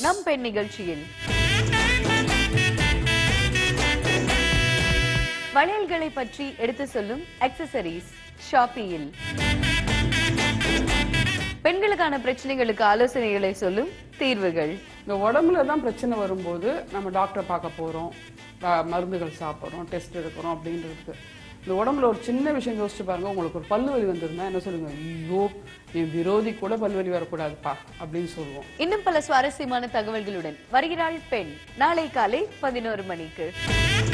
நம் பெண் நிகழ்ச்சியில் வளையல்களை பற்றி எடுத்து சொல்லும் அக்சசரிஸ் ஷாப்பியில் பெண்களுக்கான பிரச்சனைகளுக்கு ஆலோசனைகளை சொல்லும் தீர்வுகள் இந்த உடம்புல தான் பிரச்சனை வரும்போது நம்ம டாக்டரை பார்க்க போகிறோம் மருந்துகள் சாப்பிட்றோம் டெஸ்ட் எடுக்கிறோம் அப்படின்றதுக்கு இந்த உடம்புல ஒரு சின்ன விஷயம் யோசிச்சு பாருங்க உங்களுக்கு ஒரு பல்லு வலி வந்திருந்தா என்ன சொல்லுங்க ஐயோ என் விரோதி கூட பல்லு வலி வரக்கூடாதுப்பா அப்படின்னு சொல்லுவோம் இன்னும் பல சுவாரஸ்யமான தகவல்களுடன் வருகிறாள் பெண் நாளை காலை பதினோரு மணிக்கு